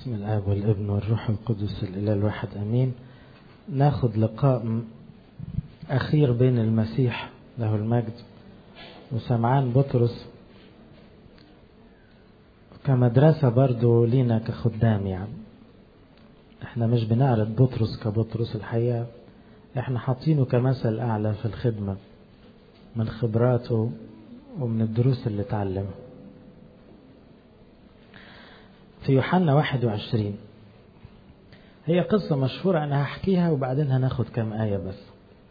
بسم الآب والابن والروح القدس الإله الواحد أمين ناخد لقاء أخير بين المسيح له المجد وسمعان بطرس كمدرسة برضو لينا كخدام يعني احنا مش بنعرض بطرس كبطرس الحقيقة احنا حاطينه كمثل أعلى في الخدمة من خبراته ومن الدروس اللي اتعلمها في يوحنا 21 هي قصة مشهورة أنا هحكيها وبعدين هناخد كام آية بس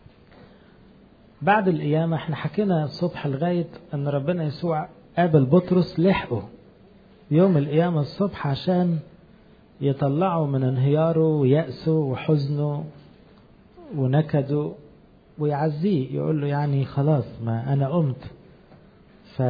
بعد القيامة احنا حكينا الصبح لغاية أن ربنا يسوع قابل بطرس لحقه يوم القيامة الصبح عشان يطلعه من انهياره ويأسه وحزنه ونكده ويعزيه يقول له يعني خلاص ما أنا قمت ف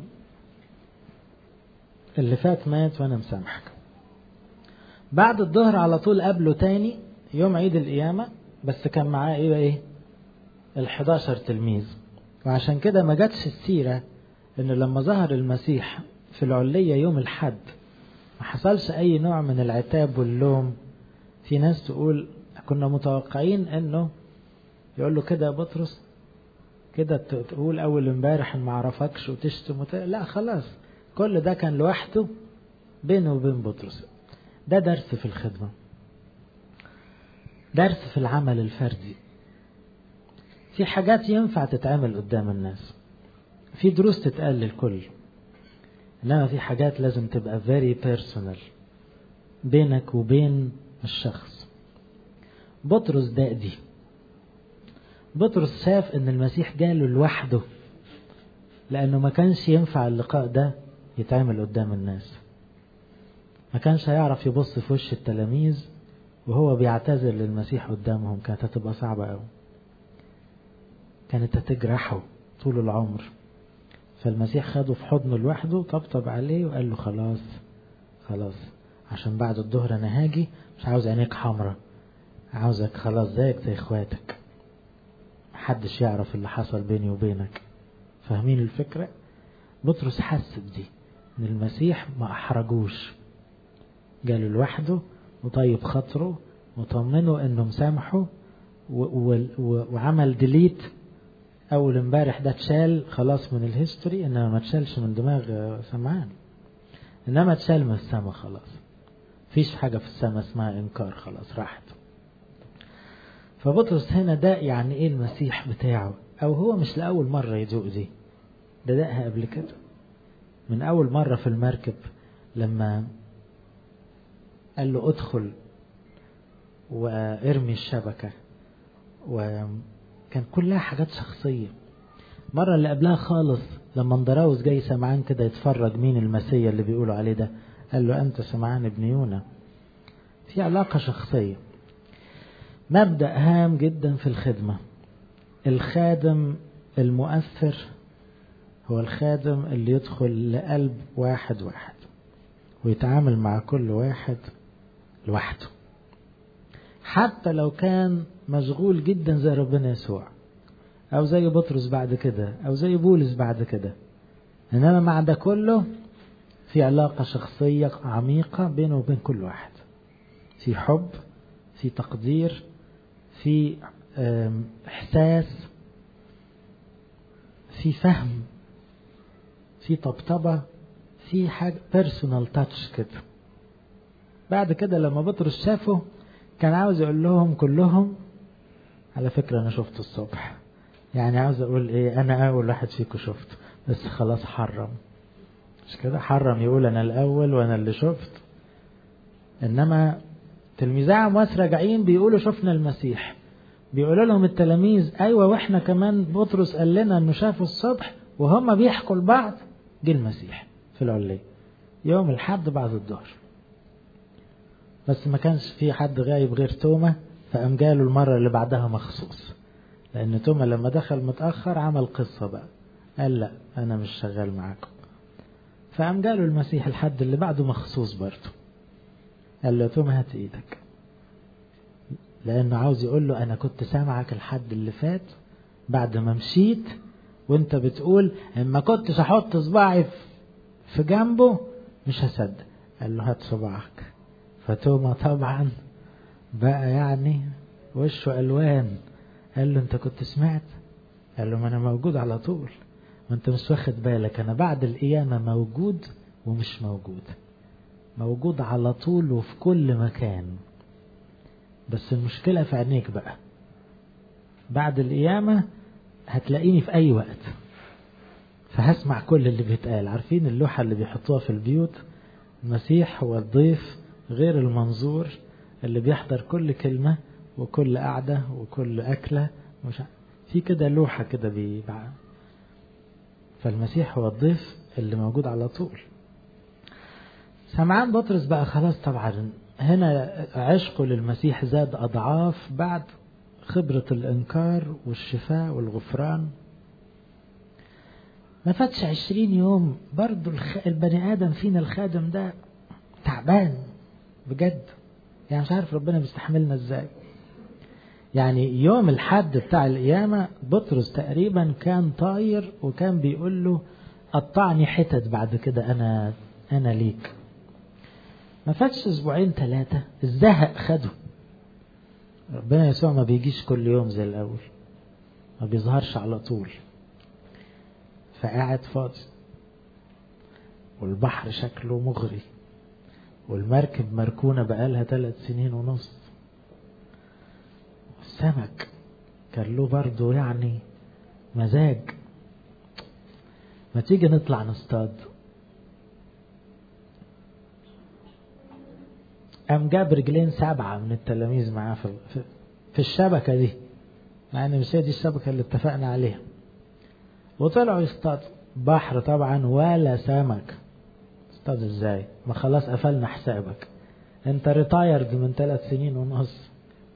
اللي فات مات وأنا مسامحك بعد الظهر على طول قابله تاني يوم عيد القيامة بس كان معاه ايه ايه الحداشر تلميذ وعشان كده ما جاتش السيرة ان لما ظهر المسيح في العلية يوم الحد ما حصلش اي نوع من العتاب واللوم في ناس تقول كنا متوقعين انه يقول له كده يا بطرس كده تقول اول امبارح ما عرفكش وتشتم وت... لا خلاص كل ده كان لوحده بينه وبين بطرس ده درس في الخدمة درس في العمل الفردي في حاجات ينفع تتعمل قدام الناس في دروس تتقال للكل انما في حاجات لازم تبقى very personal بينك وبين الشخص بطرس ده دي بطرس شاف ان المسيح جاله لوحده لانه ما كانش ينفع اللقاء ده يتعمل قدام الناس ما كانش هيعرف يبص في وش التلاميذ وهو بيعتذر للمسيح قدامهم كانت هتبقى صعبة قوي كانت هتجرحه طول العمر فالمسيح خده في حضنه لوحده طبطب عليه وقال له خلاص خلاص عشان بعد الظهر انا هاجي مش عاوز عينيك حمرة عاوزك خلاص زيك زي اخواتك محدش يعرف اللي حصل بيني وبينك فاهمين الفكرة بطرس حس بدي ان المسيح ما احرجوش جاله لوحده وطيب خاطره وطمنه انه مسامحه وعمل ديليت اول امبارح ده اتشال خلاص من الهيستوري انما ما اتشالش من دماغ سمعان انما اتشال من السما خلاص فيش حاجة في السما اسمها انكار خلاص راحت فبطرس هنا ده يعني ايه المسيح بتاعه او هو مش لأول مرة يدوق دي ده دقها قبل كده من أول مرة في المركب لما قال له ادخل وارمي الشبكة وكان كلها حاجات شخصية مرة اللي قبلها خالص لما اندراوس جاي سمعان كده يتفرج مين المسيا اللي بيقولوا عليه ده قال له أنت سمعان ابن يونا في علاقة شخصية مبدأ هام جدا في الخدمة الخادم المؤثر هو الخادم اللي يدخل لقلب واحد واحد ويتعامل مع كل واحد لوحده حتى لو كان مشغول جدا زي ربنا يسوع او زي بطرس بعد كده او زي بولس بعد كده انما مع ده كله في علاقة شخصية عميقة بينه وبين كل واحد في حب في تقدير في احساس في فهم في طبطبة في حاجة بيرسونال تاتش كده بعد كده لما بطرس شافه كان عاوز يقول لهم كلهم على فكرة أنا شفت الصبح يعني عاوز أقول إيه أنا أول واحد فيكم شفته بس خلاص حرم مش كده حرم يقول أنا الأول وأنا اللي شفت إنما تلميذي عمواس راجعين بيقولوا شفنا المسيح بيقولوا لهم التلاميذ أيوة وإحنا كمان بطرس قال لنا إنه شافه الصبح وهم بيحكوا لبعض جه المسيح في العلية يوم الحد بعد الظهر بس ما كانش في حد غايب غير توما فقام جاله المرة اللي بعدها مخصوص لأن توما لما دخل متأخر عمل قصة بقى قال لا أنا مش شغال معاكم فقام جاله المسيح الحد اللي بعده مخصوص برضه قال له توما هات ايدك لأنه عاوز يقول له أنا كنت سامعك الحد اللي فات بعد ما مشيت وانت بتقول اما كنتش احط صباعي في جنبه مش هصدق قال له هات صباعك فتوما طبعا بقى يعني وشه ألوان قال له انت كنت سمعت قال له ما انا موجود على طول ما انت مش واخد بالك انا بعد القيامة موجود ومش موجود موجود على طول وفي كل مكان بس المشكلة في عينيك بقى بعد القيامة هتلاقيني في أي وقت فهسمع كل اللي بيتقال عارفين اللوحة اللي بيحطوها في البيوت المسيح هو الضيف غير المنظور اللي بيحضر كل كلمة وكل قعدة وكل أكلة مش في كده لوحة كده بيبع فالمسيح هو الضيف اللي موجود على طول سمعان بطرس بقى خلاص طبعا هنا عشقه للمسيح زاد أضعاف بعد خبرة الإنكار والشفاء والغفران ما فاتش عشرين يوم برضو البني آدم فينا الخادم ده تعبان بجد يعني مش عارف ربنا بيستحملنا ازاي يعني يوم الحد بتاع القيامة بطرس تقريبا كان طاير وكان بيقول له قطعني حتت بعد كده أنا أنا ليك ما فاتش أسبوعين ثلاثة الزهق خده ربنا يسوع ما بيجيش كل يوم زي الأول ما بيظهرش على طول فقاعد فاضي والبحر شكله مغري والمركب مركونة بقالها ثلاث سنين ونص السمك كان له برضه يعني مزاج ما تيجي نطلع نصطاد قام جاب رجلين سبعة من التلاميذ معاه في, في الشبكة دي مع ان مش هي دي الشبكة اللي اتفقنا عليها وطلعوا يصطادوا بحر طبعا ولا سمك اصطاد ازاي ما خلاص قفلنا حسابك انت ريتايرد من ثلاث سنين ونص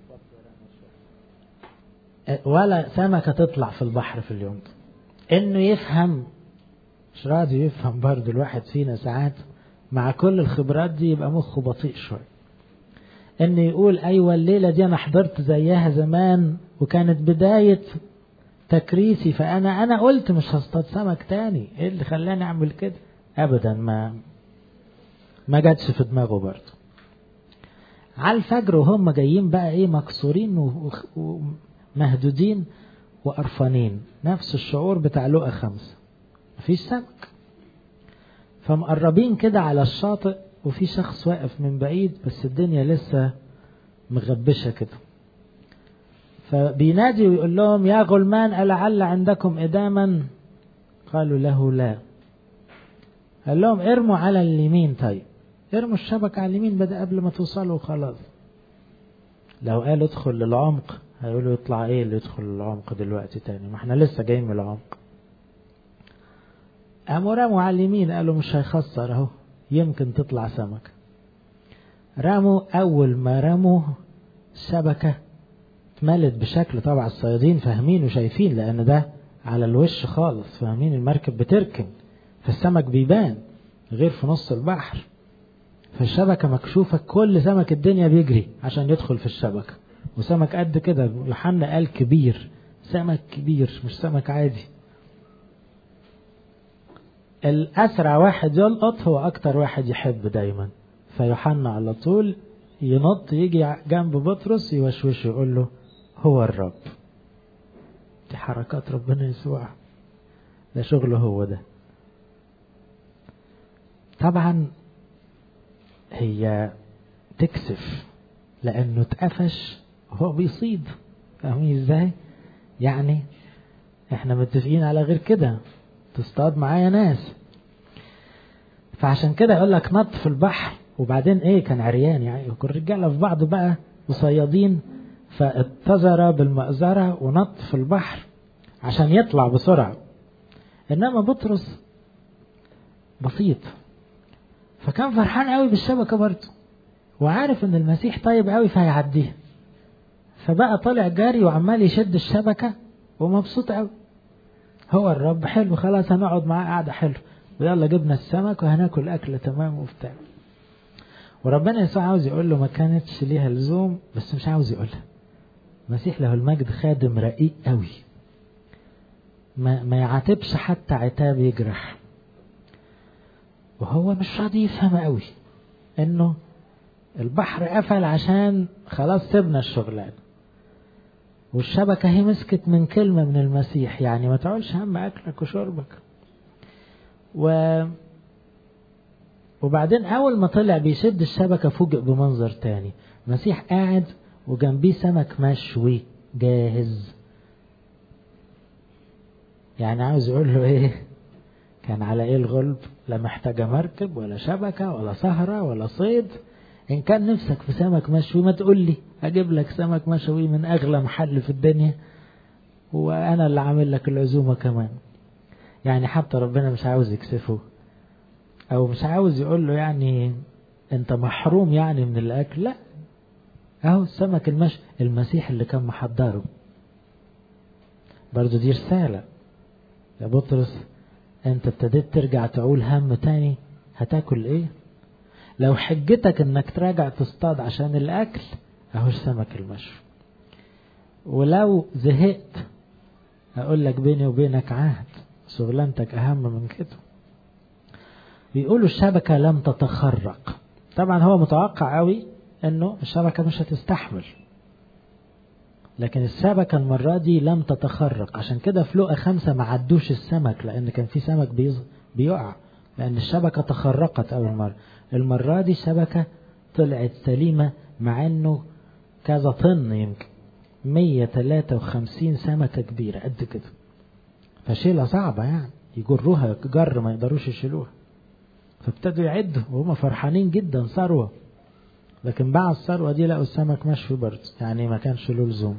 ولا سمكة تطلع في البحر في اليوم ده انه يفهم مش راضي يفهم برضه الواحد فينا ساعات مع كل الخبرات دي يبقى مخه بطيء شوية ان يقول ايوه الليلة دي انا حضرت زيها زمان وكانت بداية تكريسي فانا انا قلت مش هصطاد سمك تاني ايه اللي خلاني اعمل كده ابدا ما ما جاتش في دماغه برضه على الفجر وهم جايين بقى ايه مكسورين ومهدودين وقرفانين نفس الشعور بتاع لقى خمسة مفيش سمك فمقربين كده على الشاطئ وفي شخص واقف من بعيد بس الدنيا لسه مغبشة كده فبينادي ويقول لهم يا غلمان ألعل عندكم إداما قالوا له لا قال لهم ارموا على اليمين طيب ارموا الشبكة على اليمين بدأ قبل ما توصلوا خلاص لو قال ادخل للعمق هيقولوا يطلع ايه اللي يدخل للعمق دلوقتي تاني ما احنا لسه جايين من العمق قاموا رموا على اليمين قالوا مش هيخسر اهو يمكن تطلع سمكة رموا أول ما رموا الشبكة اتملت بشكل طبعا الصيادين فاهمين وشايفين لأن ده على الوش خالص فاهمين المركب بتركن فالسمك بيبان غير في نص البحر فالشبكة مكشوفة كل سمك الدنيا بيجري عشان يدخل في الشبكة وسمك قد كده يوحنا قال كبير سمك كبير مش سمك عادي الأسرع واحد يلقط هو أكتر واحد يحب دايما فيوحنا على طول ينط يجي جنب بطرس يوشوش يقول له هو الرب دي حركات ربنا يسوع ده شغله هو ده طبعا هي تكسف لانه اتقفش هو بيصيد فاهمين ازاي يعني احنا متفقين على غير كده تصطاد معايا ناس فعشان كده يقول لك نط في البحر وبعدين ايه كان عريان يعني كل الرجاله في بعض بقى وصيادين فاتزر بالمأزرة ونط في البحر عشان يطلع بسرعة انما بطرس بسيط فكان فرحان قوي بالشبكة برضه وعارف ان المسيح طيب قوي فهيعديها فبقى طالع جاري وعمال يشد الشبكة ومبسوط قوي هو الرب حلو خلاص هنقعد معاه قعدة حلو ويلا جبنا السمك وهناكل أكلة تمام وبتاع وربنا يسوع عاوز يقول له ما كانتش ليها لزوم بس مش عاوز يقولها المسيح له المجد خادم رقيق قوي ما, ما يعاتبش حتى عتاب يجرح وهو مش راضي يفهم قوي انه البحر قفل عشان خلاص سيبنا الشغلانة والشبكة هي مسكت من كلمة من المسيح يعني ما تعولش هم أكلك وشربك و وبعدين أول ما طلع بيشد الشبكة فوجئ بمنظر تاني المسيح قاعد وجنبيه سمك مشوي جاهز يعني عاوز يقول له ايه كان على ايه الغلب لا محتاجة مركب ولا شبكة ولا سهرة ولا صيد ان كان نفسك في سمك مشوي ما تقول لي اجيب لك سمك مشوي من اغلى محل في الدنيا وانا اللي عامل لك العزومة كمان يعني حتى ربنا مش عاوز يكسفه او مش عاوز يقول له يعني انت محروم يعني من الاكل لا اهو السمك المش المسيح اللي كان محضره برضو دي رسالة يا بطرس انت ابتديت ترجع تعول هم تاني هتاكل ايه لو حجتك انك تراجع تصطاد عشان الاكل اهو السمك المشوي ولو زهقت اقول لك بيني وبينك عهد شغلانتك اهم من كده بيقولوا الشبكة لم تتخرق طبعا هو متوقع قوي انه الشبكة مش هتستحمل لكن الشبكة المرة دي لم تتخرق عشان كده في لقى خمسة ما عدوش السمك لأن كان في سمك بيقع لأن الشبكة تخرقت أول مرة المرة دي الشبكة طلعت سليمة مع إنه كذا طن يمكن 153 سمكة كبيرة قد كده فشيلة صعبة يعني يجروها جر ما يقدروش يشيلوها فابتدوا يعدوا وهم فرحانين جدا ثروة لكن بعد الثروة دي لقوا السمك مشوي برضه يعني ما كانش له لزوم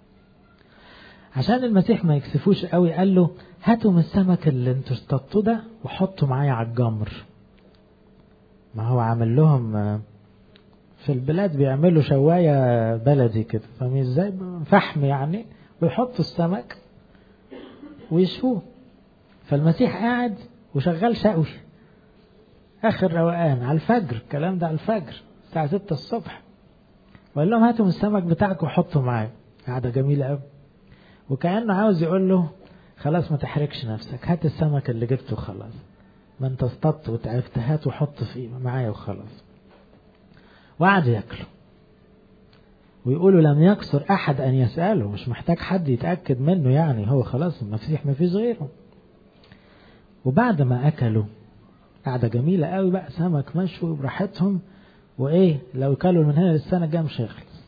عشان المسيح ما يكسفوش قوي قال له هاتوا من السمك اللي انتوا اصطادتوه ده وحطوا معايا على الجمر ما هو عامل لهم في البلاد بيعملوا شواية بلدي كده فاهمين ازاي فحم يعني ويحطوا السمك ويشوه فالمسيح قاعد وشغال شقوي اخر روقان على الفجر الكلام ده على الفجر الساعة ستة الصبح وقال لهم هاتوا من السمك بتاعكم وحطوا معايا قعدة جميلة قوي وكأنه عاوز يقول له خلاص ما تحركش نفسك هات السمك اللي جبته خلاص ما انت اصطدت وتعبت هات وحط فيه معايا وخلاص وقعدوا ياكلوا ويقولوا لم يكسر احد ان يساله مش محتاج حد يتاكد منه يعني هو خلاص المسيح ما فيش غيره وبعد ما اكلوا قعده جميله قوي بقى سمك مشوي براحتهم وايه لو كلوا من هنا للسنه الجايه مش هيخلص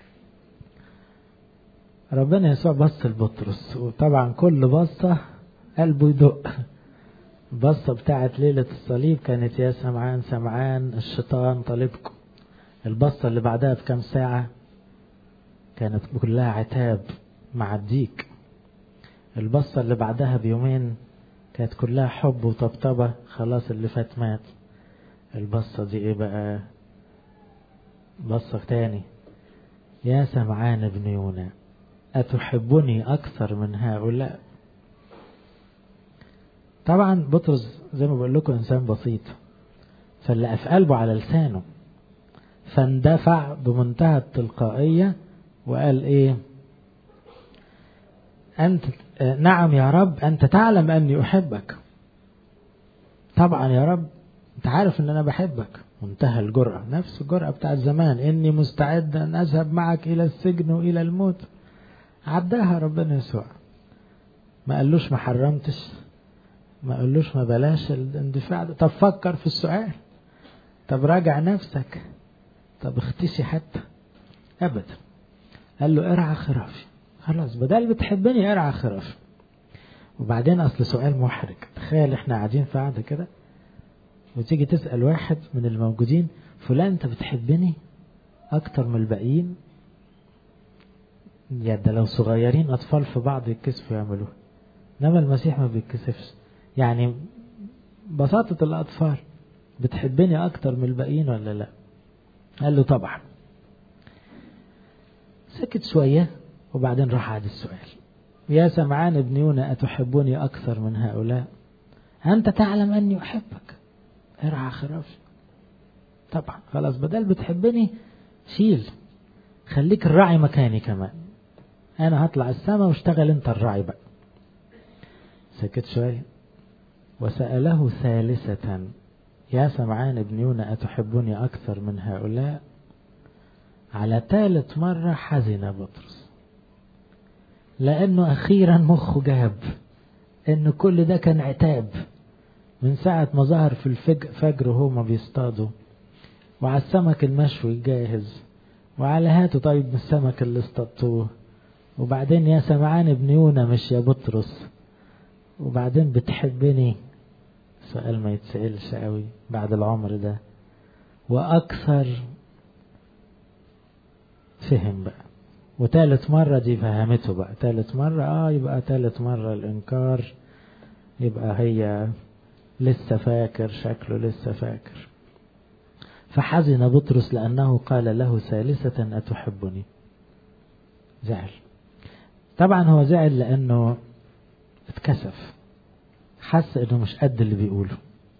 ربنا يسوع بص لبطرس وطبعا كل بصه قلبه يدق البصه بتاعت ليله الصليب كانت يا سمعان سمعان الشيطان طالبكم البصه اللي بعدها بكام ساعه كانت كلها عتاب مع الديك البصه اللي بعدها بيومين كانت كلها حب وطبطبه خلاص اللي فات مات البصه دي ايه بقى بصة تاني يا سمعان ابن يونا أتحبني أكثر من هؤلاء طبعا بطرس زي ما بقول لكم إنسان بسيط فاللي في قلبه على لسانه فاندفع بمنتهى التلقائية وقال إيه أنت نعم يا رب أنت تعلم أني أحبك طبعا يا رب أنت عارف أن أنا بحبك منتهى الجرأة نفس الجرأة بتاعت زمان إني مستعد أن أذهب معك إلى السجن وإلى الموت عداها ربنا يسوع ما قالوش ما حرمتش ما قالوش ما بلاش الاندفاع ده طب فكر في السؤال طب راجع نفسك طب اختشي حتى أبدا قال له ارعى خرافي خلاص بدل بتحبني ارعى خرافي وبعدين أصل سؤال محرج تخيل احنا قاعدين في قعدة كده وتيجي تسأل واحد من الموجودين فلان انت بتحبني اكتر من الباقيين يا ده لو صغيرين اطفال في بعض يتكسفوا يعملوها انما المسيح ما بيتكسفش يعني بساطة الاطفال بتحبني اكتر من الباقيين ولا لا قال له طبعا سكت شوية وبعدين راح عاد السؤال يا سمعان ابن يونا أتحبني أكثر من هؤلاء أنت تعلم أني أحبك ارعى خرافي طبعا خلاص بدل بتحبني شيل خليك الراعي مكاني كمان انا هطلع السما واشتغل انت الراعي بقى سكت شوية وسأله ثالثة يا سمعان ابن يونا أتحبني أكثر من هؤلاء على ثالث مرة حزن بطرس لأنه أخيرا مخه جاب إن كل ده كان عتاب من ساعة ما ظهر في الفجر وهما بيصطادوا وعلى السمك المشوي جاهز وعلى هاتوا طيب من السمك اللي اصطادتوه وبعدين يا سمعان ابن يونا مش يا بطرس وبعدين بتحبني سؤال ما يتسألش قوي بعد العمر ده وأكثر فهم بقى وتالت مرة دي فهمته بقى تالت مرة اه يبقى تالت مرة الإنكار يبقى هي لسه فاكر شكله لسه فاكر فحزن بطرس لأنه قال له ثالثة أتحبني زعل طبعا هو زعل لأنه اتكسف حس انه مش قد اللي بيقوله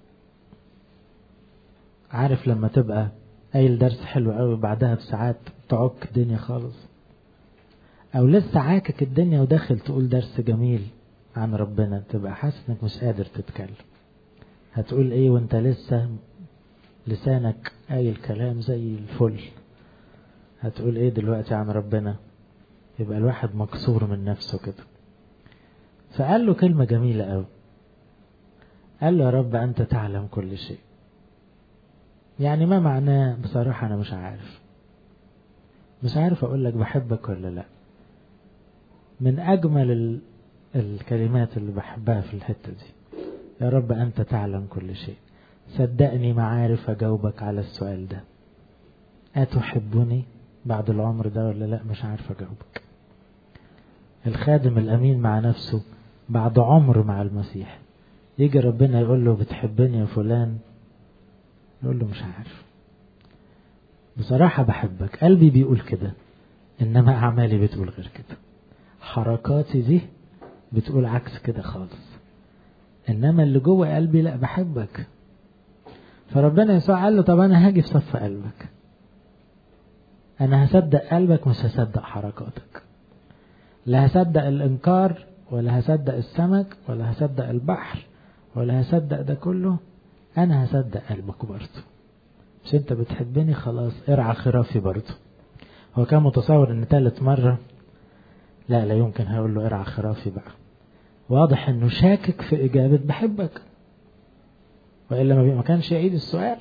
عارف لما تبقى قايل درس حلو قوي بعدها بساعات تعك الدنيا خالص او لسه عاكك الدنيا وداخل تقول درس جميل عن ربنا تبقى حاسس انك مش قادر تتكلم هتقول ايه وانت لسه لسانك قايل كلام زي الفل هتقول ايه دلوقتي عن ربنا يبقى الواحد مكسور من نفسه كده فقال له كلمة جميلة قوي قال له يا رب أنت تعلم كل شيء يعني ما معناه بصراحة أنا مش عارف مش عارف أقول لك بحبك ولا لا من أجمل ال... الكلمات اللي بحبها في الحتة دي يا رب أنت تعلم كل شيء صدقني ما عارف أجاوبك على السؤال ده أتحبني بعد العمر ده ولا لا مش عارف أجاوبك الخادم الأمين مع نفسه بعد عمر مع المسيح يجي ربنا يقول له بتحبني يا فلان يقول له مش عارف بصراحة بحبك قلبي بيقول كده إنما أعمالي بتقول غير كده حركاتي دي بتقول عكس كده خالص إنما اللي جوه قلبي لا بحبك فربنا يسوع قال له طب أنا هاجي في صف قلبك أنا هصدق قلبك مش هصدق حركاتك لا هصدق الإنكار ولا هصدق السمك ولا هصدق البحر ولا هصدق ده كله أنا هصدق قلبك برضه مش أنت بتحبني خلاص ارعى خرافي برضه هو كان متصور إن تالت مرة لا لا يمكن هقول له ارعى خرافي بقى واضح إنه شاكك في إجابة بحبك وإلا ما كانش يعيد السؤال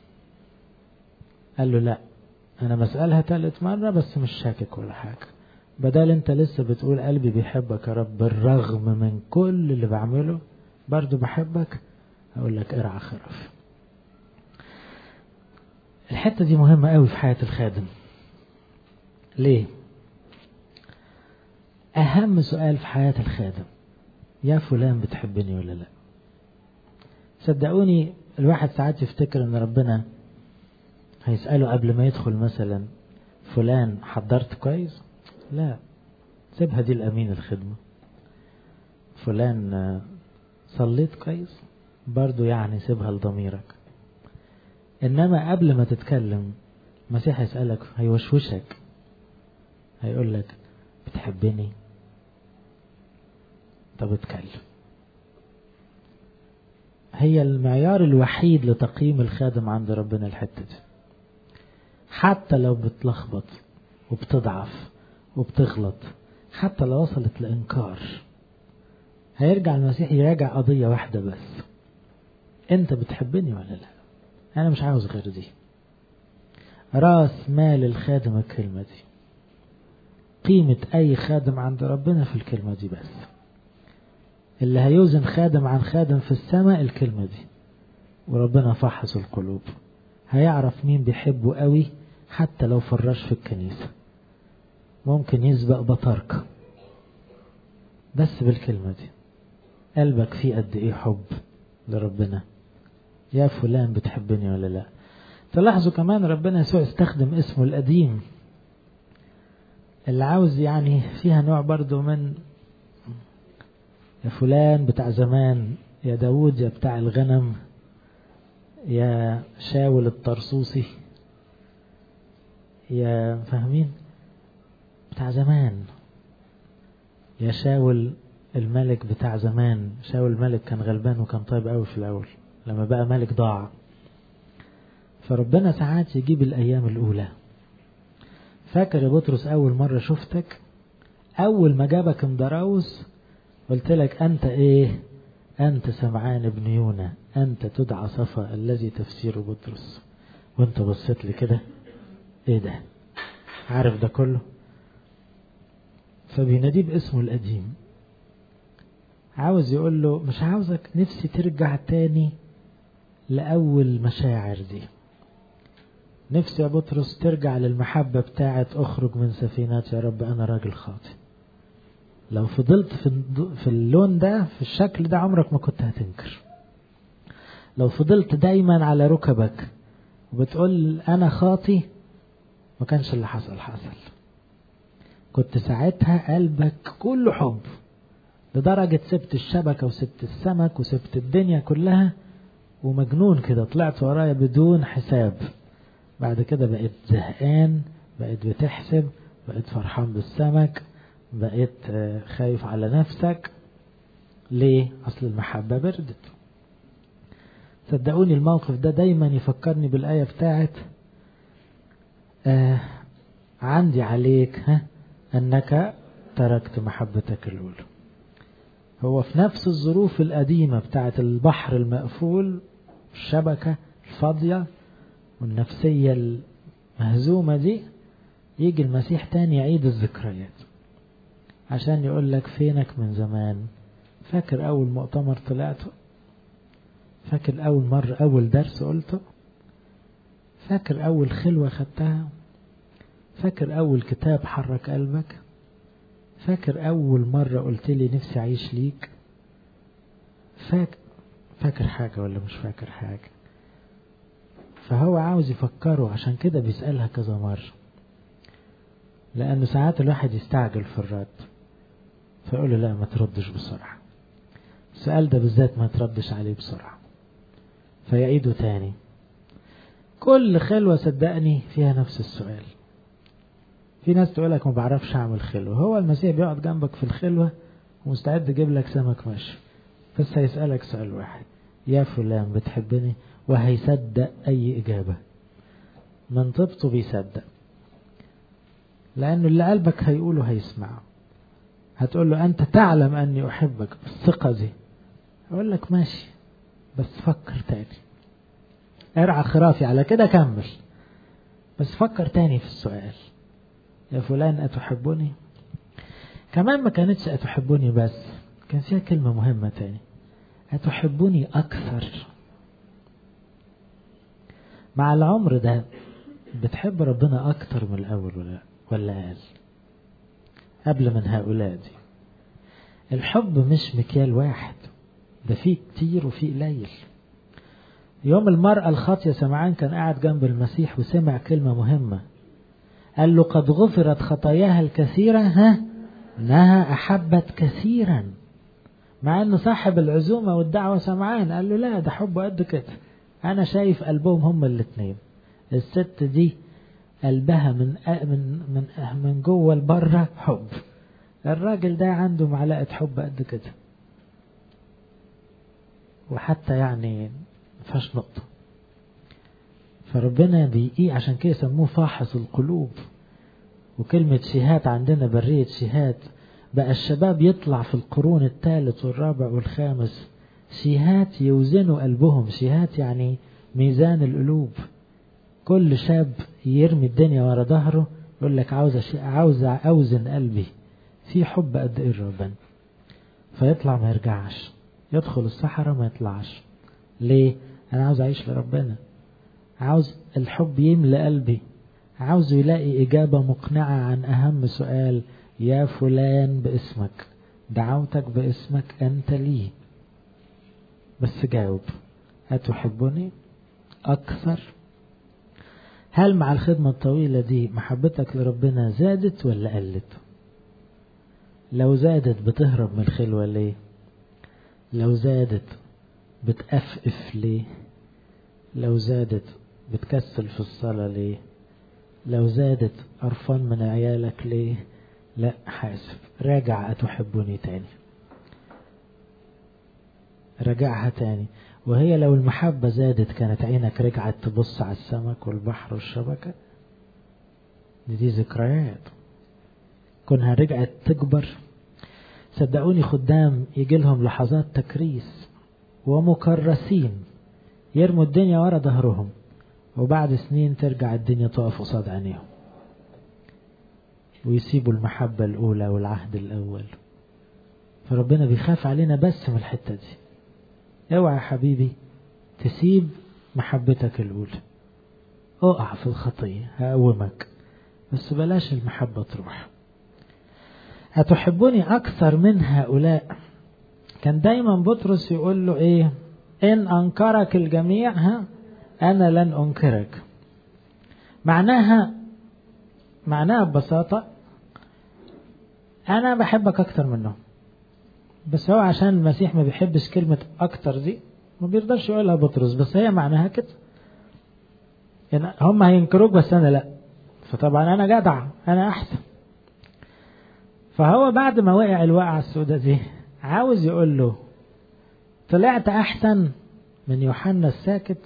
قال له لا أنا بسألها تالت مرة بس مش شاكك ولا حاجة بدل انت لسه بتقول قلبي بيحبك يا رب بالرغم من كل اللي بعمله برضو بحبك اقول لك ارعى خرف الحتة دي مهمة قوي في حياة الخادم ليه اهم سؤال في حياة الخادم يا فلان بتحبني ولا لا صدقوني الواحد ساعات يفتكر ان ربنا هيسأله قبل ما يدخل مثلا فلان حضرت كويس لا سيبها دي الأمين الخدمة فلان صليت كويس برضو يعني سيبها لضميرك إنما قبل ما تتكلم المسيح هيسألك هيوشوشك هيقول لك بتحبني طب اتكلم هي المعيار الوحيد لتقييم الخادم عند ربنا الحتة دي حتى لو بتلخبط وبتضعف وبتغلط حتى لو وصلت لإنكار هيرجع المسيح يراجع قضية واحدة بس أنت بتحبني ولا لا أنا مش عاوز غير دي راس مال الخادم الكلمة دي قيمة أي خادم عند ربنا في الكلمة دي بس اللي هيوزن خادم عن خادم في السماء الكلمة دي وربنا فحص القلوب هيعرف مين بيحبه قوي حتى لو فراش في الكنيسة ممكن يسبق بطاركة بس بالكلمة دي قلبك فيه قد ايه حب لربنا يا فلان بتحبني ولا لا تلاحظوا كمان ربنا يسوع استخدم اسمه القديم اللي عاوز يعني فيها نوع برضو من يا فلان بتاع زمان يا داود يا بتاع الغنم يا شاول الطرسوسي يا فاهمين بتاع زمان يا شاول الملك بتاع زمان شاول الملك كان غلبان وكان طيب قوي في الاول لما بقى ملك ضاع فربنا ساعات يجيب الايام الاولى فاكر يا بطرس أول مرة شفتك أول ما جابك مدراوس قلت لك أنت إيه أنت سمعان بن يونا أنت تدعى صفا الذي تفسيره بطرس وأنت بصيت لي كده إيه ده عارف ده كله فبيناديه باسمه القديم عاوز يقول له مش عاوزك نفسي ترجع تاني لأول مشاعر دي نفسي يا بطرس ترجع للمحبة بتاعت أخرج من سفينات يا رب أنا راجل خاطئ لو فضلت في في اللون ده في الشكل ده عمرك ما كنت هتنكر لو فضلت دايما على ركبك وبتقول أنا خاطي ما كانش اللي حصل حصل كنت ساعتها قلبك كله حب لدرجة سبت الشبكة وسبت السمك وسبت الدنيا كلها ومجنون كده طلعت ورايا بدون حساب بعد كده بقيت زهقان بقيت بتحسب بقيت فرحان بالسمك بقيت خايف على نفسك ليه أصل المحبة بردت صدقوني الموقف ده دايما يفكرني بالآية بتاعت آه عندي عليك ها أنك تركت محبتك الأولى هو في نفس الظروف القديمة بتاعت البحر المقفول الشبكة الفاضية والنفسية المهزومة دي يجي المسيح تاني يعيد الذكريات عشان يقول لك فينك من زمان فاكر أول مؤتمر طلعته فاكر أول مرة أول درس قلته فاكر أول خلوة خدتها فاكر أول كتاب حرك قلبك فاكر أول مرة قلت لي نفسي أعيش ليك فاكر فاكر حاجة ولا مش فاكر حاجة فهو عاوز يفكره عشان كده بيسألها كذا مرة لأنه ساعات الواحد يستعجل في الرد فيقول له لا ما تردش بسرعة السؤال ده بالذات ما تردش عليه بسرعة فيعيده تاني كل خلوة صدقني فيها نفس السؤال في ناس تقول لك ما بعرفش اعمل خلوة هو المسيح بيقعد جنبك في الخلوة ومستعد يجيب لك سمك ماشي بس هيسألك سؤال واحد يا فلان بتحبني وهيصدق أي إجابة من طبطه بيصدق لأنه اللي قلبك هيقوله هيسمعه هتقول له أنت تعلم أني أحبك بالثقة دي أقول لك ماشي بس فكر تاني ارعى خرافي على كده كمل بس فكر تاني في السؤال يا فلان أتحبني كمان ما كانتش أتحبني بس كان فيها كلمة مهمة تاني أتحبني أكثر مع العمر ده بتحب ربنا أكتر من الأول ولا ولا أقل قبل من هؤلاء دي الحب مش مكيال واحد ده فيه كتير وفيه قليل يوم المرأة الخاطية سمعان كان قاعد جنب المسيح وسمع كلمة مهمة قال له قد غفرت خطاياها الكثيرة ها انها احبت كثيرا مع ان صاحب العزومة والدعوة سمعان قال له لا ده حبه قد كده انا شايف قلبهم هما الاتنين الست دي قلبها من من من من جوه لبره حب الراجل ده عنده معلقة حب قد كده وحتى يعني فاش نقطة فربنا بيقيه عشان كده يسموه فاحص القلوب وكلمة شهات عندنا برية شهات بقى الشباب يطلع في القرون الثالث والرابع والخامس شهات يوزنوا قلبهم شهات يعني ميزان القلوب كل شاب يرمي الدنيا ورا ظهره يقول لك عاوز عاوز اوزن قلبي في حب قد ايه ربنا فيطلع ما يرجعش يدخل الصحراء ما يطلعش ليه انا عاوز اعيش لربنا عاوز الحب يملى قلبي عاوز يلاقي إجابة مقنعة عن أهم سؤال يا فلان باسمك دعوتك باسمك أنت لي بس جاوب أتحبني أكثر هل مع الخدمة الطويلة دي محبتك لربنا زادت ولا قلت لو زادت بتهرب من الخلوة ليه لو زادت بتأفف ليه لو زادت بتكسل في الصلاة ليه لو زادت قرفان من عيالك ليه لا حاسب راجع أتحبني تاني راجعها تاني وهي لو المحبة زادت كانت عينك رجعت تبص على السمك والبحر والشبكة دي, دي ذكريات كونها رجعت تكبر صدقوني خدام يجي لهم لحظات تكريس ومكرسين يرموا الدنيا ورا ظهرهم وبعد سنين ترجع الدنيا تقف قصاد عينيهم ويسيبوا المحبة الأولى والعهد الأول فربنا بيخاف علينا بس من الحتة دي اوعى يا حبيبي تسيب محبتك الأولى اقع في الخطية هقومك بس بلاش المحبة تروح أتحبني أكثر من هؤلاء كان دايما بطرس يقول له إيه إن أنكرك الجميع ها أنا لن أنكرك معناها معناها ببساطة أنا بحبك أكتر منهم بس هو عشان المسيح ما بيحبش كلمة أكتر دي ما بيرضاش يقولها بطرس بس هي معناها كده يعني هم هينكروك بس أنا لأ فطبعا أنا جدع أنا أحسن فهو بعد ما وقع الوقعة السوداء دي عاوز يقول له طلعت أحسن من يوحنا الساكت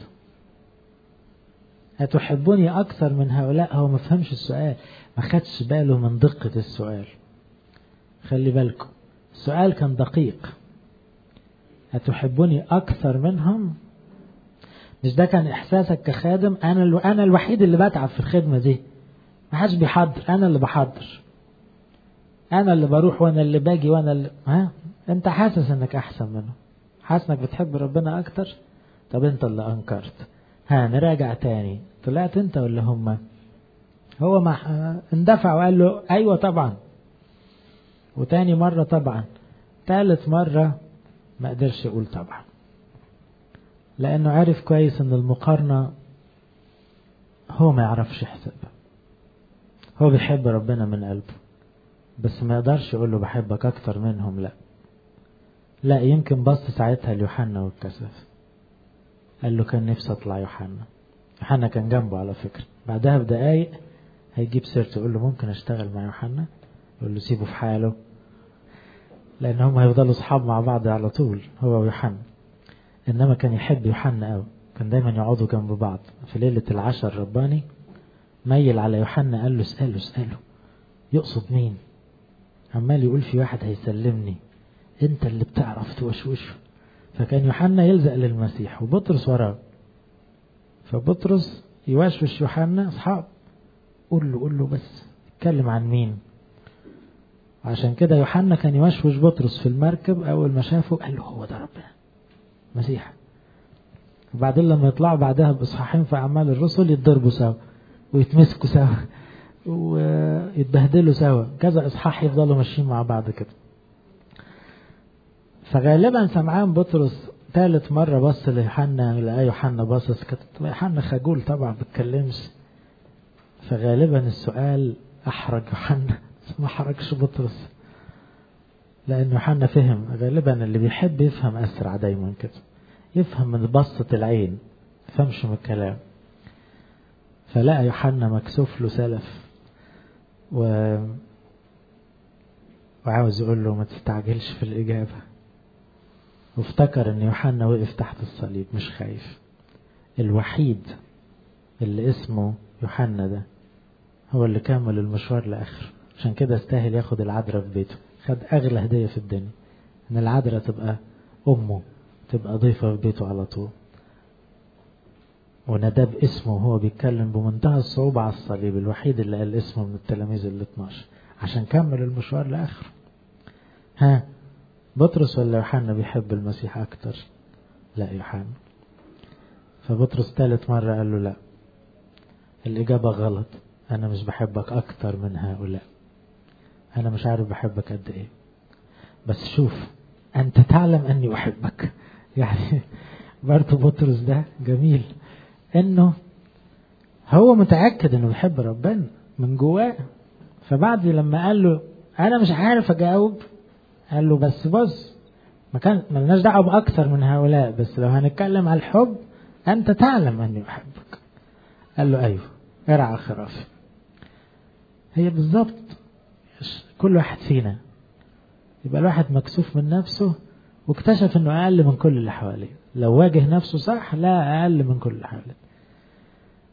أتحبني أكثر من هؤلاء هو ما فهمش السؤال ما خدش باله من دقة السؤال خلي بالكم السؤال كان دقيق أتحبني أكثر منهم مش ده كان إحساسك كخادم أنا الو... أنا الوحيد اللي بتعب في الخدمة دي ما حدش بيحضر أنا اللي بحضر أنا اللي بروح وأنا اللي باجي وأنا اللي ها أنت حاسس إنك أحسن منه حاسس إنك بتحب ربنا أكتر طب أنت اللي أنكرت ها نراجع تاني طلعت أنت ولا هما هو ما اندفع وقال له أيوة طبعا وتاني مرة طبعا تالت مرة ما قدرش يقول طبعا لأنه عرف كويس إن المقارنة هو ما يعرفش يحسبها هو بيحب ربنا من قلبه بس ما يقدرش يقول له بحبك أكتر منهم لا لا يمكن بص ساعتها ليوحنا والكسف قال له كان نفسي أطلع يوحنا يوحنا كان جنبه على فكرة بعدها بدقايق هيجيب سيرته يقول له ممكن أشتغل مع يوحنا يقول له سيبه في حاله لأن هم هيفضلوا أصحاب مع بعض على طول هو ويوحنا إنما كان يحب يوحنا أوي كان دايما يقعدوا جنب بعض في ليلة العشاء الرباني ميل على يوحنا قال له اسأله اسأله يقصد مين عمال يقول في واحد هيسلمني انت اللي بتعرف توشوشه فكان يوحنا يلزق للمسيح وبطرس وراه فبطرس يوشوش يوحنا اصحاب قول له قول له بس اتكلم عن مين عشان كده يوحنا كان يوشوش بطرس في المركب اول ما شافه قال له هو ده ربنا مسيح وبعدين لما يطلعوا بعدها باصحاحين في اعمال الرسل يتضربوا سوا ويتمسكوا سوا ويتبهدلوا سوا كذا اصحاح يفضلوا ماشيين مع بعض كده فغالبا سمعان بطرس ثالث مرة بص ليوحنا لقى يوحنا باصص كده يوحنا خجول طبعا بيتكلمش فغالبا السؤال أحرج يوحنا ما حرجش بطرس لأن يوحنا فهم غالبا اللي بيحب يفهم أسرع دايما كده يفهم من بصة العين يفهمش من الكلام فلقى يوحنا مكسوف له سلف و... وعاوز يقول له ما تستعجلش في الإجابة وافتكر ان يوحنا وقف تحت الصليب مش خايف الوحيد اللي اسمه يوحنا ده هو اللي كمل المشوار لاخره عشان كده استاهل ياخد العذراء في بيته خد اغلى هديه في الدنيا ان العذراء تبقى امه تبقى ضيفه في بيته على طول وناداه باسمه وهو بيتكلم بمنتهى الصعوبة على الصليب الوحيد اللي قال اسمه من التلاميذ ال 12 عشان كمل المشوار لآخره ها بطرس ولا يوحنا بيحب المسيح أكتر لا يوحنا فبطرس ثالث مرة قال له لا الإجابة غلط أنا مش بحبك أكتر من هؤلاء أنا مش عارف بحبك قد إيه بس شوف أنت تعلم أني أحبك يعني برضه بطرس ده جميل إنه هو متأكد إنه بيحب ربنا من جواه فبعد لما قال له أنا مش عارف أجاوب قال له بس بص ما كان ملناش دعوه باكثر من هؤلاء بس لو هنتكلم على الحب انت تعلم اني احبك قال له ايوه ارعى خرافي هي بالظبط كل واحد فينا يبقى الواحد مكسوف من نفسه واكتشف انه اقل من كل اللي حواليه لو واجه نفسه صح لا اقل من كل اللي حواليه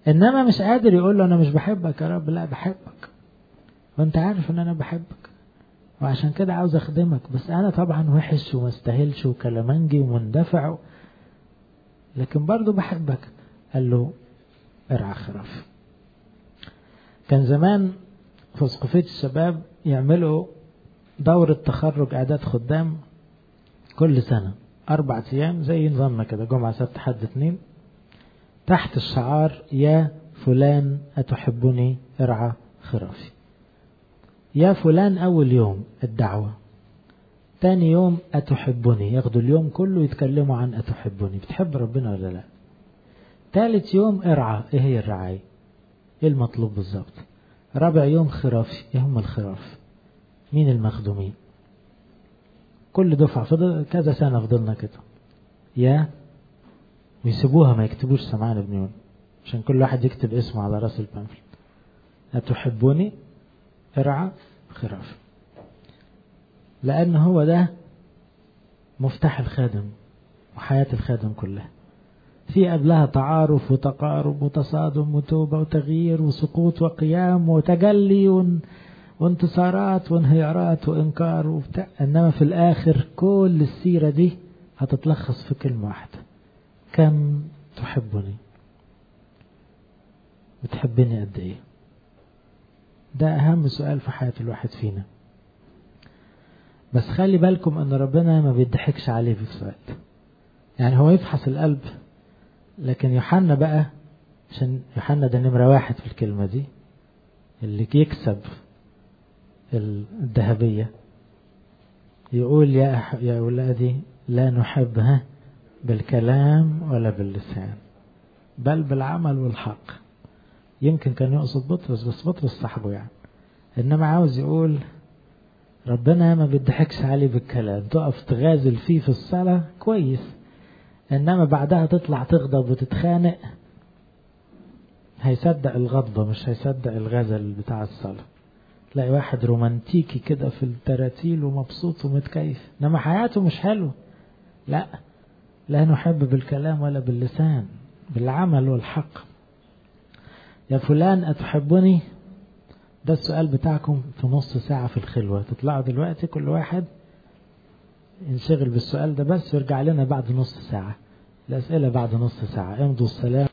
انما مش قادر يقول له انا مش بحبك يا رب لا بحبك وانت عارف ان انا بحبك وعشان كده عاوز اخدمك بس انا طبعا وحش وما استاهلش وكلامنجي ومندفع لكن برضه بحبك قال له ارعى خراف كان زمان في اسقفية الشباب يعملوا دورة تخرج اعداد خدام كل سنة أربع أيام زي نظامنا كده جمعة سبت حد اثنين تحت الشعار يا فلان أتحبني ارعى خرافي يا فلان أول يوم الدعوة تاني يوم أتحبني ياخدوا اليوم كله يتكلموا عن أتحبني بتحب ربنا ولا لا تالت يوم ارعى ايه هي الرعاية ايه المطلوب بالظبط رابع يوم خرافي ايه هم الخراف مين المخدومين كل دفعة فضل كذا سنة فضلنا كده يا ويسيبوها ما يكتبوش سمعان ابن يون عشان كل واحد يكتب اسمه على راس البامفل أتحبوني ارعى خراف لأن هو ده مفتاح الخادم وحياة الخادم كلها في قبلها تعارف وتقارب وتصادم وتوبة وتغيير وسقوط وقيام وتجلي وانتصارات وانهيارات وإنكار وبتاع إنما في الآخر كل السيرة دي هتتلخص في كلمة واحدة كم تحبني بتحبني قد إيه ده أهم سؤال في حياة الواحد فينا بس خلي بالكم أن ربنا ما بيضحكش عليه في السؤال يعني هو يفحص القلب لكن يوحنا بقى عشان يوحنا ده نمرة واحد في الكلمة دي اللي يكسب الذهبية يقول يا يا أولادي لا نحبها بالكلام ولا باللسان بل بالعمل والحق يمكن كان يقصد بطرس بس بطرس صاحبه يعني إنما عاوز يقول ربنا ما بيضحكش عليه بالكلام تقف تغازل فيه في الصلاة كويس إنما بعدها تطلع تغضب وتتخانق هيصدق الغضبة مش هيصدق الغزل بتاع الصلاة تلاقي واحد رومانتيكي كده في التراتيل ومبسوط ومتكيف إنما حياته مش حلو لا لا نحب بالكلام ولا باللسان بالعمل والحق يا فلان أتحبني ده السؤال بتاعكم في نص ساعة في الخلوة تطلعوا دلوقتي كل واحد ينشغل بالسؤال ده بس ويرجع لنا بعد نص ساعة الأسئلة بعد نص ساعة امضوا السلام